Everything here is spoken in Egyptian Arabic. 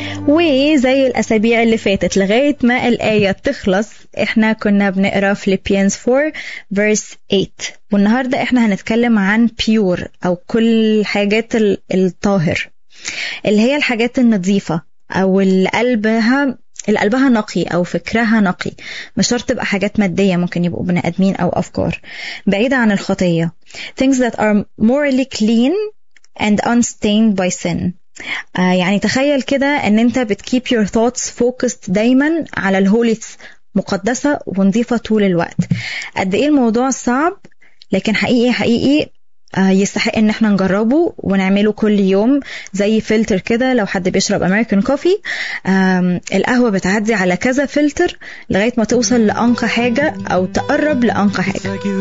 وزي الأسابيع اللي فاتت لغاية ما الآية تخلص احنا كنا بنقرا فيليبيانز 4 verse 8 والنهاردة احنا هنتكلم عن pure أو كل حاجات ال- الطاهر اللي هي الحاجات النظيفة أو اللي قلبها اللي قلبها نقي أو فكرها نقي مش شرط تبقى حاجات مادية ممكن يبقوا بني آدمين أو أفكار بعيدة عن الخطية things that are morally clean and unstained by sin آه يعني تخيل كده ان انت بتكيب your thoughts focused دايما على الهوليز مقدسة ونظيفة طول الوقت قد ايه الموضوع صعب لكن حقيقي حقيقي آه، يستحق ان احنا نجربه ونعمله كل يوم زي فلتر كده لو حد بيشرب امريكان كوفي القهوة بتعدي على كذا فلتر لغاية ما توصل لأنقى حاجة أو تقرب لأنقى حاجة